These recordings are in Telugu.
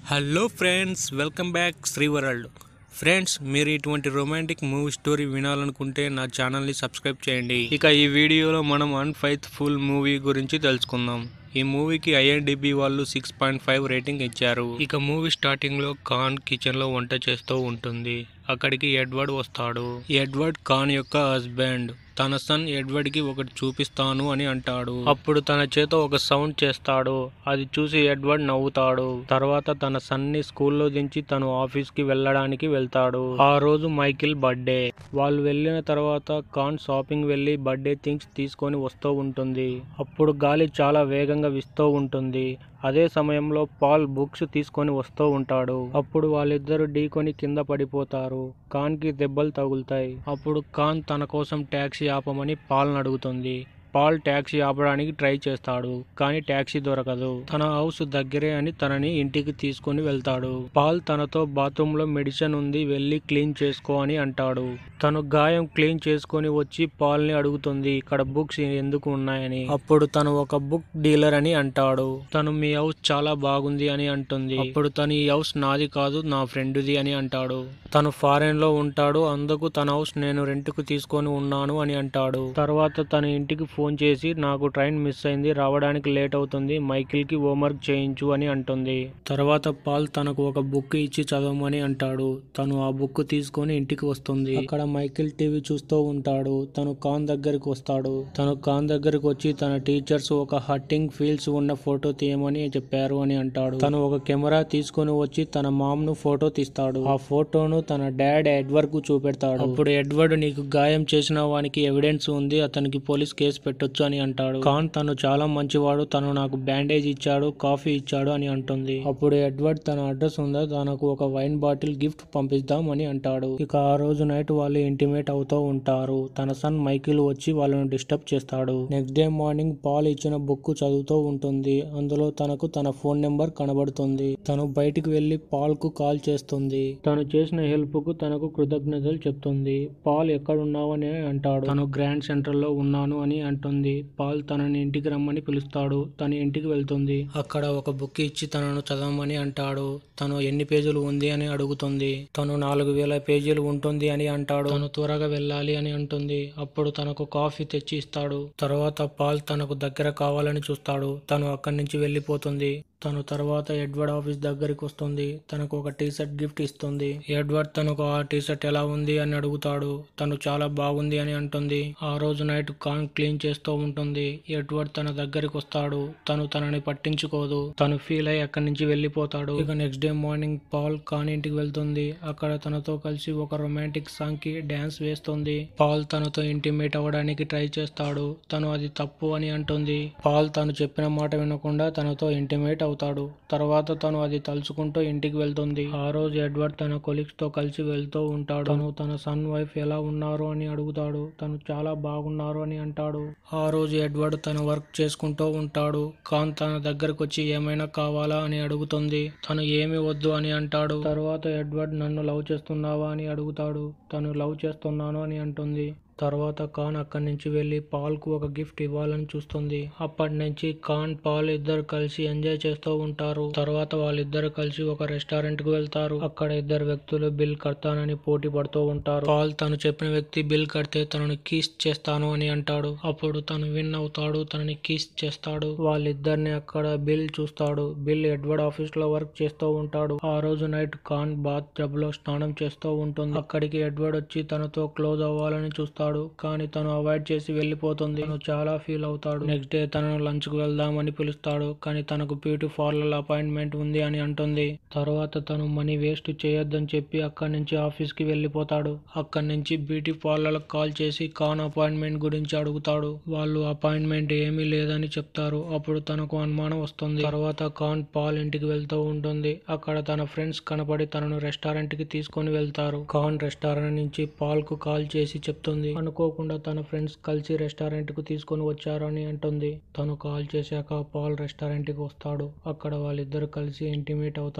hello friends welcome back Sri world friends మీరు ఇటువంటి రొమాంటిక్ మూవీ స్టోరీ వినాలనుకుంటే నా ఛానల్ని సబ్స్క్రైబ్ చేయండి ఇక ఈ వీడియోలో మనం అన్ఫైత్ఫుల్ మూవీ గురించి తెలుసుకుందాం ఈ మూవీకి ఐఎన్డిబి వాళ్ళు సిక్స్ పాయింట్ ఫైవ్ రేటింగ్ ఇచ్చారు ఇక మూవీ స్టార్టింగ్ లో ఖాన్ కిచెన్ లో వంట చేస్తూ ఉంటుంది అక్కడికి ఎడ్వర్డ్ వస్తాడు ఎడ్వర్డ్ ఖాన్ యొక్క హస్బెండ్ తన సన్ ఎడ్వర్డ్ కి ఒకటి చూపిస్తాను అని అంటాడు అప్పుడు తన చేత ఒక సౌండ్ చేస్తాడు అది చూసి ఎడ్వర్డ్ నవ్వుతాడు తర్వాత తన సన్ ని స్కూల్లో దించి తను ఆఫీస్ కి వెళ్ళడానికి వెళ్తాడు ఆ రోజు మైకిల్ బర్త్డే వాళ్ళు వెళ్ళిన తర్వాత ఖాన్ షాపింగ్ వెళ్ళి బర్త్డే థింగ్స్ తీసుకొని వస్తూ ఉంటుంది అప్పుడు గాలి చాలా వేగంగా వీస్తూ ఉంటుంది అదే సమయంలో పాల్ బుక్స్ తీసుకొని వస్తూ ఉంటాడు అప్పుడు వాళ్ళిద్దరు ఢీకొని కింద పడిపోతారు ఖాన్ కి దెబ్బలు తగులుతాయి అప్పుడు ఖాన్ తన కోసం ట్యాక్సీ ఆపమని పాల్ని అడుగుతుంది పాల్ ట్యాక్సీ ఆపడానికి ట్రై చేస్తాడు కానీ ట్యాక్సీ దొరకదు తన హౌస్ దగ్గరే అని తనని ఇంటికి తీసుకొని వెళ్తాడు పాల్ తనతో బాత్రూమ్ లో మెడిసిన్ ఉంది వెళ్ళి క్లీన్ చేసుకో అని అంటాడు తను గాయం క్లీన్ చేసుకొని వచ్చి పాల్ ని అడుగుతుంది ఇక్కడ బుక్స్ ఎందుకు ఉన్నాయని అప్పుడు తను ఒక బుక్ డీలర్ అని అంటాడు తను మీ హౌస్ చాలా బాగుంది అని అంటుంది అప్పుడు తను ఈ హౌస్ నాది కాదు నా ఫ్రెండ్ది అని అంటాడు తను ఫారెన్ లో ఉంటాడు అందుకు తన హౌస్ నేను రెంట్ కు తీసుకొని ఉన్నాను అని అంటాడు తర్వాత తన ఇంటికి ఫోన్ చేసి నాకు ట్రైన్ మిస్ అయింది రావడానికి లేట్ అవుతుంది మైకిల్ కి హోంవర్క్ చేయించు అని అంటుంది తర్వాత పాల్ తనకు ఒక బుక్ ఇచ్చి చదవమని అంటాడు తను ఆ బుక్ తీసుకొని ఇంటికి వస్తుంది అక్కడ మైకిల్ టీవీ చూస్తూ ఉంటాడు తను కాన్ దగ్గరికి వస్తాడు తను కాన్ దగ్గరికి వచ్చి తన టీచర్స్ ఒక హట్టింగ్ ఫీల్స్ ఉన్న ఫోటో తీయమని చెప్పారు అని అంటాడు తను ఒక కెమెరా తీసుకొని వచ్చి తన మామ్ ను ఫోటో తీస్తాడు ఆ ఫోటోను తన డాడ్ ఎడ్వర్డ్ కు చూపెడతాడు అప్పుడు ఎడ్వర్డ్ నీకు గాయం చేసిన వానికి ఎవిడెన్స్ ఉంది అతనికి పోలీస్ కేసు పెట్టొచ్చు అని అంటాడు ఖాన్ తను చాలా మంచివాడు తను నాకు బ్యాండేజ్ ఇచ్చాడు కాఫీ ఇచ్చాడు అని అంటుంది అప్పుడు ఎడ్వర్డ్ తన అడ్రస్ ఉందా తనకు ఒక వైన్ బాటిల్ గిఫ్ట్ పంపిద్దాం అని అంటాడు ఇక ఆ రోజు నైట్ వాళ్ళు ఇంటిమేట్ అవుతూ ఉంటారు తన సన్ మైకిల్ వచ్చి వాళ్ళను డిస్టర్బ్ చేస్తాడు నెక్స్ట్ డే మార్నింగ్ పాల్ ఇచ్చిన బుక్ చదువుతూ ఉంటుంది అందులో తనకు తన ఫోన్ నెంబర్ కనబడుతుంది తను బయటికి వెళ్లి పాల్ కు కాల్ చేస్తుంది తను చేసిన హెల్ప్ కు తనకు కృతజ్ఞతలు చెప్తుంది పాల్ ఎక్కడున్నావని అంటాడు తను గ్రాండ్ సెంటర్ లో ఉన్నాను అని అంటుంది పాల్ తనని ఇంటికి రమ్మని పిలుస్తాడు తన ఇంటికి వెళ్తుంది అక్కడ ఒక బుక్ ఇచ్చి తనను చదవమని అంటాడు తను ఎన్ని పేజీలు ఉంది అని అడుగుతుంది తను నాలుగు వేల పేజీలు ఉంటుంది అని అంటాడు తను త్వరగా వెళ్ళాలి అని అంటుంది అప్పుడు తనకు కాఫీ తెచ్చి ఇస్తాడు తర్వాత పాల్ తనకు దగ్గర కావాలని చూస్తాడు తను అక్కడి నుంచి వెళ్ళిపోతుంది తను తర్వాత ఎడ్వర్డ్ ఆఫీస్ దగ్గరికి వస్తుంది తనకు ఒక టీ షర్ట్ గిఫ్ట్ ఇస్తుంది ఎడ్వర్డ్ తనకు ఆ టీ షర్ట్ ఎలా ఉంది అని అడుగుతాడు తను చాలా బాగుంది అని అంటుంది ఆ రోజు నైట్ కాన్ క్లీన్ చేస్తూ ఉంటుంది ఎడ్వర్డ్ తన దగ్గరికి వస్తాడు తను తనని పట్టించుకోదు తను ఫీల్ అయ్యి అక్కడి నుంచి వెళ్ళిపోతాడు ఇక next day morning Paul Kahn ఇంటికి వెళ్తుంది అక్కడ తనతో కలిసి ఒక రొమాంటిక్ సాంగ్ కి డాన్స్ వేస్తుంది పాల్ తనతో ఇంటిమేట్ అవ్వడానికి ట్రై చేస్తాడు తను అది తప్పు అని అంటుంది పాల్ తను చెప్పిన మాట వినకుండా తనతో ఇంటిమేట్ అవుతాడు తర్వాత తను అది తలుచుకుంటూ ఇంటికి వెళ్తుంది ఆ రోజు ఎడ్వర్డ్ తన కొలీగ్స్ తో కలిసి వెళ్తూ ఉంటాడు తను తన సన్ వైఫ్ ఎలా ఉన్నారు అని అడుగుతాడు తను చాలా బాగున్నారు అని అంటాడు ఆ రోజు ఎడ్వర్డ్ తన వర్క్ చేసుకుంటూ ఉంటాడు ఖాన్ తన దగ్గరకు వచ్చి ఏమైనా కావాలా అని అడుగుతుంది తను ఏమి వద్దు అని అంటాడు తర్వాత ఎడ్వర్డ్ నన్ను లవ్ చేస్తున్నావా అని అడుగుతాడు తను లవ్ చేస్తున్నాను అని అంటుంది తర్వాత ఖాన్ అక్కడి నుంచి వెళ్ళి పాల్ కు ఒక గిఫ్ట్ ఇవ్వాలని చూస్తుంది అప్పటి నుంచి ఖాన్ పాల్ ఇద్దరు కలిసి ఎంజాయ్ చేస్తూ ఉంటారు తర్వాత వాళ్ళిద్దరు కలిసి ఒక రెస్టారెంట్ కు వెళ్తారు అక్కడ ఇద్దరు వ్యక్తులు బిల్ కడతానని పోటీ పడుతూ ఉంటారు పాల్ తను చెప్పిన వ్యక్తి బిల్ కడితే తనని కీస్ చేస్తాను అని అంటాడు అప్పుడు తను విన్ అవుతాడు తనని కీస్ చేస్తాడు వాళ్ళిద్దరిని అక్కడ బిల్ చూస్తాడు బిల్ ఎడ్వర్డ్ ఆఫీస్ లో వర్క్ చేస్తూ ఉంటాడు ఆ రోజు నైట్ ఖాన్ బాత్ టబ్ లో స్నానం చేస్తూ ఉంటుంది అక్కడికి ఎడ్వర్డ్ వచ్చి తనతో క్లోజ్ అవ్వాలని చూస్తాడు కానీ తను అవాయిడ్ చేసి వెళ్ళిపోతుంది తను చాలా ఫీల్ అవుతాడు నెక్స్ట్ డే తనను లంచ్ కు వెళ్దామని పిలుస్తాడు కానీ తనకు బ్యూటీ పార్లర్ అపాయింట్మెంట్ ఉంది అని అంటుంది తర్వాత తను మనీ వేస్ట్ చేయొద్దని చెప్పి అక్కడి నుంచి ఆఫీస్ కి వెళ్ళిపోతాడు అక్కడి నుంచి బ్యూటీ పార్లర్ కాల్ చేసి కాన్ అపాయింట్మెంట్ గురించి అడుగుతాడు వాళ్ళు అపాయింట్మెంట్ ఏమీ లేదని చెప్తారు అప్పుడు తనకు అనుమానం వస్తుంది తర్వాత కాన్ పాల్ ఇంటికి వెళ్తూ ఉంటుంది అక్కడ తన ఫ్రెండ్స్ కనపడి తనను రెస్టారెంట్ కి తీసుకొని వెళ్తారు కాన్ రెస్టారెంట్ నుంచి పాల్ కు కాల్ చేసి చెప్తుంది అనుకోకుండా తన ఫ్రెండ్స్ కలిసి రెస్టారెంట్ కు తీసుకొని వచ్చారు అని అంటుంది తను కాల్ చేశాక పాల్ రెస్టారెంట్ కి వస్తాడు అక్కడ వాళ్ళిద్దరు కలిసి ఇంటిమేట్ అవుతారు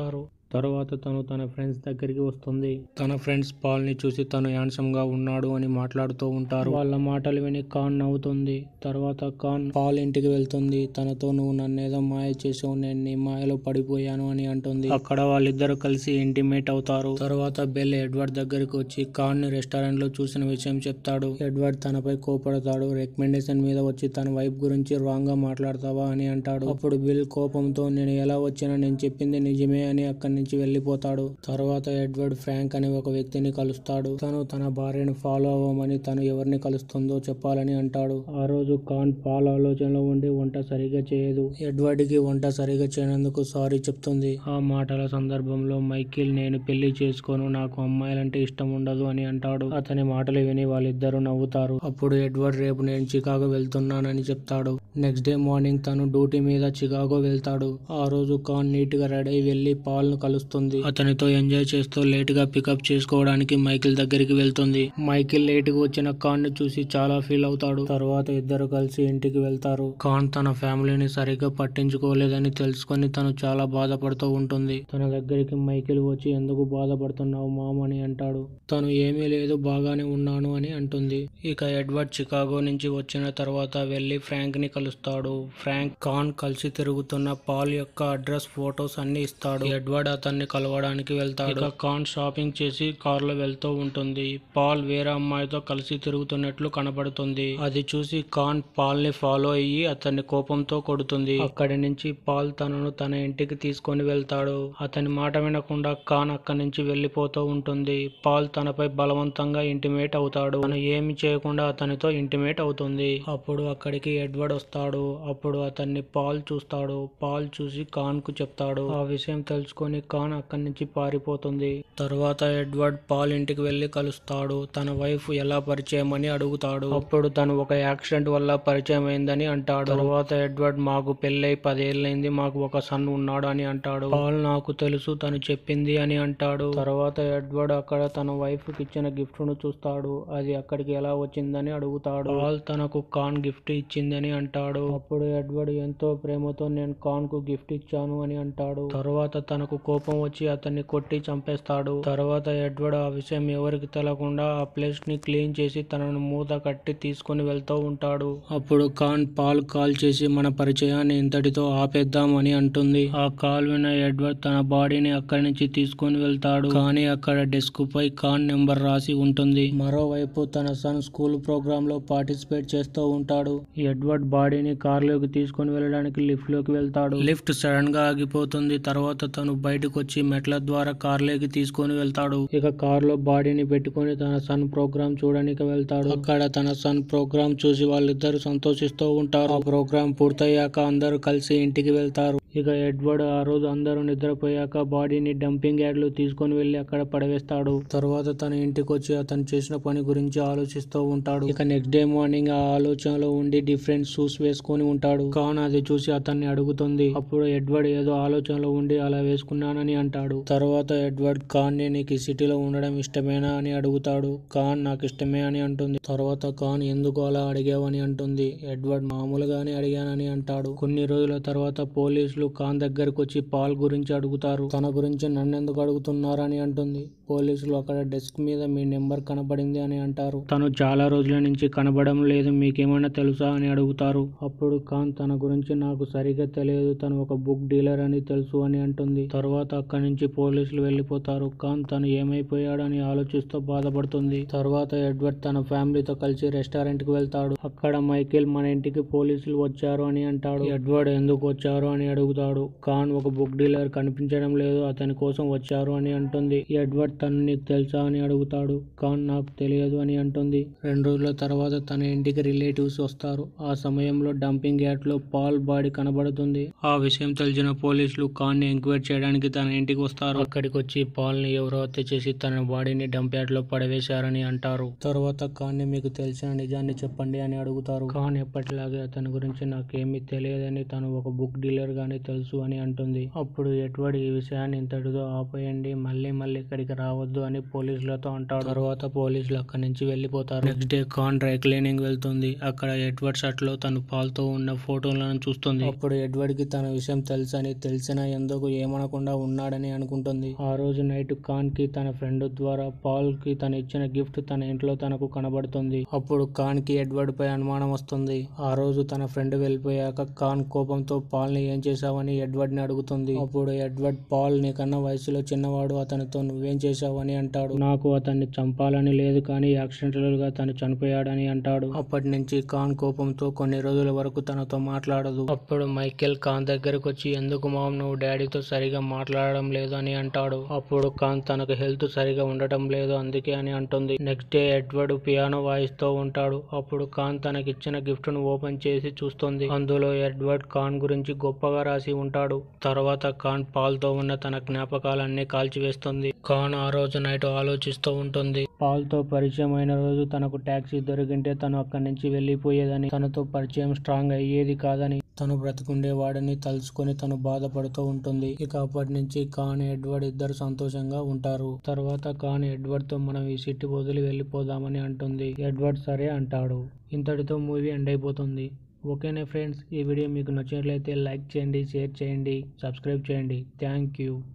తర్వాత తను తన ఫ్రెండ్స్ దగ్గరికి వస్తుంది తన ఫ్రెండ్స్ పాల్ ని చూసి తను హ్యాండ్సమ్ గా ఉన్నాడు అని మాట్లాడుతూ ఉంటారు వాళ్ళ మాటలు విని కాన్ నవ్వుతుంది తర్వాత కాన్ పాల్ ఇంటికి వెళ్తుంది తనతో నువ్వు నన్నేదో మాయ చేసావు నేను నీ మాయలో పడిపోయాను అని అంటుంది అక్కడ వాళ్ళిద్దరు కలిసి ఇంటిమేట్ అవుతారు తర్వాత బెల్ ఎడ్వర్డ్ దగ్గరికి వచ్చి కాన్ ని రెస్టారెంట్ లో చూసిన విషయం చెప్తాడు ఎడ్వర్డ్ తనపై కోపడతాడు రికమెండేషన్ మీద వచ్చి తన వైఫ్ గురించి రాంగ్ గా మాట్లాడతావా అని అంటాడు అప్పుడు బిల్ కోపంతో నేను ఎలా వచ్చినా నేను చెప్పింది నిజమే అని అక్కడి నుంచి వెళ్లిపోతాడు తర్వాత ఎడ్వర్డ్ ఫ్రాంక్ అనే ఒక వ్యక్తిని కలుస్తాడు తను తన భార్యను ఫాలో అవ్వమని తను ఎవరిని కలుస్తుందో చెప్పాలని అంటాడు ఆ రోజు కాన్ పాల్ ఆలోచనలో ఉండి వంట సరిగా చేయదు ఎడ్వర్డ్ కి వంట సరిగా చేయనందుకు సారీ చెప్తుంది ఆ మాటల సందర్భంలో మైకిల్ నేను పెళ్లి చేసుకోను నాకు అమ్మాయిలంటే ఇష్టం ఉండదు అని అంటాడు అతని మాటలు విని వాళ్ళిద్దరూ నవ్వుతారు అప్పుడు ఎడ్వర్డ్ రేపు నేను చికాగో వెళ్తున్నానని చెప్తాడు నెక్స్ట్ డే మార్నింగ్ తను డ్యూటీ మీద చికాగో వెళ్తాడు ఆ రోజు కాన్ నీట్ గా రెడీ అయి వెళ్లి పాల్ ను కలుస్తుంది అతనితో ఎంజాయ్ చేస్తూ లేట్ గా పికప్ చేసుకోవడానికి మైకిల్ దగ్గరికి వెళ్తుంది మైకిల్ లేట్ గా వచ్చిన కాన్ ని చూసి చాలా ఫీల్ అవుతాడు తర్వాత ఇద్దరు కలిసి ఇంటికి వెళ్తారు కాన్ తన ఫ్యామిలీని సరిగ్గా పట్టించుకోలేదని తెలుసుకొని తను చాలా బాధపడుతూ ఉంటుంది తన దగ్గరికి మైకిల్ వచ్చి ఎందుకు బాధపడుతున్నావు మామ్ అని అంటాడు తను ఏమీ లేదు బాగానే ఉన్నాను అని అంటుంది ఇక ఎడ్వర్డ్ చికాగో నుంచి వచ్చిన తర్వాత వెళ్లి ఫ్రాంక్ ని కలుస్తాడు ఫ్రాంక్ కాన్ కలిసి తిరుగుతున్న పాల్ యొక్క అడ్రస్ ఫొటోస్ అన్ని ఇస్తాడు ఎడ్వర్డ్ అతన్ని కలవడానికి వెళ్తాడు ఇక కాన్ షాపింగ్ చేసి కార్ లో వెళ్తూ ఉంటుంది పాల్ వేరే అమ్మాయితో కలిసి తిరుగుతున్నట్లు కనబడుతుంది అది చూసి కాన్ పాల్ ని ఫాలో అయ్యి అతన్ని కోపంతో కొడుతుంది అక్కడి నుంచి పాల్ తనను తన ఇంటికి తీసుకొని వెళ్తాడు అతని మాట వినకుండా కాన్ అక్కడి నుంచి వెళ్లిపోతూ ఉంటుంది పాల్ తనపై బలవంతంగా ఇంటిమేట్ అవుతాడు తను ఏమి చేయకుండా అతనితో ఇంటిమేట్ అవుతుంది అప్పుడు అక్కడికి ఎడ్వర్డ్ వస్తాడు అప్పుడు అతన్ని పాల్ చూస్తాడు పాల్ చూసి కాన్ కు చెప్తాడు ఆ విషయం తెలుసుకొని కాన్ అక్కడి నుంచి పారిపోతుంది తర్వాత ఎడ్వర్డ్ పాల్ ఇంటికి వెళ్లి కలుస్తాడు తన వైఫ్ ఎలా పరిచయం అని అడుగుతాడు అప్పుడు తను ఒక యాక్సిడెంట్ వల్ల పరిచయం అయిందని అంటాడు తర్వాత ఎడ్వర్డ్ మాకు పెళ్ళై పదేళ్ళైంది మాకు ఒక సన్ ఉన్నాడు అని అంటాడు పాల్ నాకు తెలుసు తను చెప్పింది అని అంటాడు తర్వాత ఎడ్వర్డ్ అక్కడ తన వైఫ్ కి ఇచ్చిన గిఫ్ట్ ను చూస్తాడు అది అక్కడికి ఎలా వచ్చిందని అడుగుతాడు పాల్ తనకు కాన్ గిఫ్ట్ ఇచ్చిందని అంటాడు అప్పుడు ఎడ్వర్డ్ ఎంతో ప్రేమతో నేను కాన్ కు గిఫ్ట్ ఇచ్చాను అని అంటాడు తర్వాత తనకు కోపం వచ్చి అతన్ని కొట్టి చంపేస్తాడు తర్వాత ఎడ్వర్డ్ ఆ విషయం ఎవరికి తెలకుండా ఆ ప్లేస్ ని క్లీన్ చేసి తనను మూత కట్టి తీసుకొని వెళ్తూ ఉంటాడు అప్పుడు కాన్ పాల్ కాల్ చేసి మన పరిచయాన్ని ఇంతటితో ఆపేద్దాం అని అంటుంది ఆ కాల్ విన్న ఎడ్వర్డ్ తన బాడీని అక్కడి నుంచి తీసుకొని వెళ్తాడు కానీ అక్కడ డెస్క్ పై కాన్ నెంబర్ రాసి ఉంటుంది మరోవైపు తన సన్ స్కూల్ ప్రోగ్రామ్ లో పార్టిసిపేట్ చేస్తూ ఉంటాడు ఎడ్వర్డ్ బాడీని కార్ లోకి తీసుకొని వెళ్ళడానికి లిఫ్ట్ లోకి వెళ్తాడు లిఫ్ట్ సడన్ గా ఆగిపోతుంది తర్వాత తను బయటకు వచ్చి మెట్ల ద్వారా కార్ లోకి తీసుకొని వెళ్తాడు ఇక కార్ లో బాడీని పెట్టుకొని తన సన్ ప్రోగ్రామ్ చూడడానికి వెళ్తాడు అక్కడ తన సన్ ప్రోగ్రామ్ చూసి వాళ్ళిద్దరు సంతోషిస్తూ ఉంటారు ఆ ప్రోగ్రామ్ పూర్తయ్యాక అందరూ కలిసి ఇంటికి వెళ్తారు ఇక ఎడ్వర్డ్ ఆ రోజు అందరూ నిద్రపోయాక బాడీని డంపింగ్ యార్డ్ లో తీసుకొని వెళ్లి అక్కడ పడవేస్తాడు తర్వాత తన ఇంటికి వచ్చి అతను చేసిన పని గురించి ఆలోచిస్తూ ఉంటాడు ఇక నెక్స్ట్ డే మార్నింగ్ ఆ ఆలోచనలో ఉండి డిఫరెంట్ షూస్ వేసుకొని ఉంటాడు కాన్ అది చూసి అతన్ని అడుగుతుంది అప్పుడు ఎడ్వర్డ్ ఏదో ఆలోచనలో ఉండి అలా వేసుకున్నానని అంటాడు తర్వాత ఎడ్వర్డ్ కాన్ ని నీకు ఈ సిటీలో ఉండడం ఇష్టమేనా అని అడుగుతాడు కాన్ నాకు ఇష్టమే అని అంటుంది తర్వాత కాన్ ఎందుకు అలా అడిగావని అంటుంది ఎడ్వర్డ్ మామూలుగానే అడిగానని అంటాడు కొన్ని రోజుల తర్వాత పోలీసులు కాన్ దగ్గరకు వచ్చి పాల్ గురించి అడుగుతారు తన గురించి నన్నెందుకు అడుగుతున్నారని అంటుంది పోలీసులు అక్కడ డెస్క్ మీద మీ నెంబర్ కనబడింది అని అంటారు తను చాలా రోజుల నుంచి కనబడడం లేదు మీకేమైనా తెలుసా అని అడుగుతారు అప్పుడు ఖాన్ తన గురించి నాకు సరిగా తెలియదు తను ఒక బుక్ డీలర్ అని తెలుసు అని అంటుంది తర్వాత అక్కడి నుంచి పోలీసులు వెళ్ళిపోతారు ఖాన్ తను ఏమైపోయాడని ఆలోచిస్తూ బాధపడుతుంది తర్వాత ఎడ్వర్డ్ తన ఫ్యామిలీతో కలిసి రెస్టారెంట్ కి వెళ్తాడు అక్కడ మైకేల్ మన ఇంటికి పోలీసులు వచ్చారు అని అంటాడు ఎడ్వర్డ్ ఎందుకు వచ్చారు అని అడుగుతాడు ఖాన్ ఒక బుక్ డీలర్ కనిపించడం లేదు అతని కోసం వచ్చారు అని అంటుంది ఎడ్వర్డ్ తను నీకు తెలుసా అని అడుగుతాడు ఖాన్ నాకు తెలియదు అని అంటుంది రెండు రోజుల తర్వాత తన ఇంటికి రిలేటివ్స్ వస్తారు ఆ సమయంలో డంపింగ్ యార్డ్ లో పాల్ బాడీ కనబడుతుంది ఆ విషయం తెలిసిన పోలీసులు ఖాన్ ని ఎంక్వైరీ చేయడానికి తన ఇంటికి వస్తారు అక్కడికి వచ్చి పాల్ ని ఎవరో హత్య చేసి తన బాడీని డంప్ యార్డ్ లో పడవేశారని అంటారు తర్వాత ఖాన్ ని మీకు తెలిసిన నిజాన్ని చెప్పండి అని అడుగుతారు ఖాన్ ఎప్పటిలాగే అతని గురించి నాకేమీ తెలియదని తను ఒక బుక్ డీలర్ గానే తెలుసు అని అంటుంది అప్పుడు ఎడ్వర్డ్ ఈ విషయాన్ని ఇంతటితో ఆపేయండి మళ్ళీ మళ్ళీ ఇక్కడికి రావద్దు అని పోలీసులతో అంటాడు తర్వాత పోలీసులు అక్కడి నుంచి వెళ్ళిపోతారు next day Kahn dry cleaning వెళ్తుంది అక్కడ ఎడ్వర్డ్ షర్ట్ లో తను పాల్తో ఉన్న ఫోటోలను చూస్తుంది అప్పుడు ఎడ్వర్డ్ కి తన విషయం తెలుసని తెలిసినా ఎందుకు ఏమనకుండా ఉన్నాడని అనుకుంటుంది ఆ రోజు నైట్ కాన్ కి తన ఫ్రెండ్ ద్వారా పాల్ కి తను ఇచ్చిన గిఫ్ట్ తన ఇంట్లో తనకు కనబడుతుంది అప్పుడు కాన్ కి ఎడ్వర్డ్ పై అనుమానం వస్తుంది ఆ రోజు తన ఫ్రెండ్ వెళ్ళిపోయాక కాన్ కోపంతో పాల్ ని ఏం చేశావని ఎడ్వర్డ్ ని అడుగుతుంది అప్పుడు ఎడ్వర్డ్ పాల్ నీకన్నా వయసులో చిన్నవాడు అతనితో నువ్వేం చేశావని అంటాడు నాకు అతన్ని చంపాలని లేదు కానీ యాక్సిడెంటల్ గా తను చనిపోయాడని అంటాడు అప్పటి నుంచి కాన్ కోపంతో కొన్ని రోజుల వరకు తనతో మాట్లాడదు అప్పుడు మైకేల్ కాన్ దగ్గరకు వచ్చి ఎందుకు మామ్ నువ్వు డాడీతో సరిగా మాట్లాడడం లేదు అని అంటాడు అప్పుడు కాన్ తనకు హెల్త్ సరిగా ఉండటం లేదు అందుకే అని అంటుంది నెక్స్ట్ డే ఎడ్వర్డ్ పియానో వాయిస్తూ ఉంటాడు అప్పుడు కాన్ తనకిచ్చిన గిఫ్ట్ ను ఓపెన్ చేసి చూస్తుంది అందులో ఎడ్వర్డ్ కాన్ గురించి గొప్పగా రాసి ఉంటాడు తర్వాత కాన్ పాల్ తో ఉన్న తన జ్ఞాపకాలన్నీ కాల్చివేస్తుంది కాన్ ఆ రోజు నైట్ ఆలోచిస్తూ ఉంటుంది పాల్ తో పరిచయం అయిన రోజు తనకు టాక్సీ దొరికింటే తను అక్కడి నుంచి వెళ్ళిపోయేదని తనతో పరిచయం స్ట్రాంగ్ అయ్యేది కాదని తను బ్రతికుండేవాడని తలుచుకొని తను బాధపడుతూ ఉంటుంది ఇక అప్పటి నుంచి కాన్ ఎడ్వర్డ్ ఇద్దరు సంతోషంగా ఉంటారు తర్వాత కాన్ ఎడ్వర్డ్ తో మనం ఈ సిటీ వదిలి వెళ్ళిపోదామని అంటుంది ఎడ్వర్డ్ సరే అంటాడు ఇంతటితో మూవీ ఎండ్ అయిపోతుంది ఓకేనే ఫ్రెండ్స్ ఈ వీడియో మీకు నచ్చినట్లయితే లైక్ చేయండి షేర్ చేయండి సబ్స్క్రైబ్ చేయండి థ్యాంక్ యూ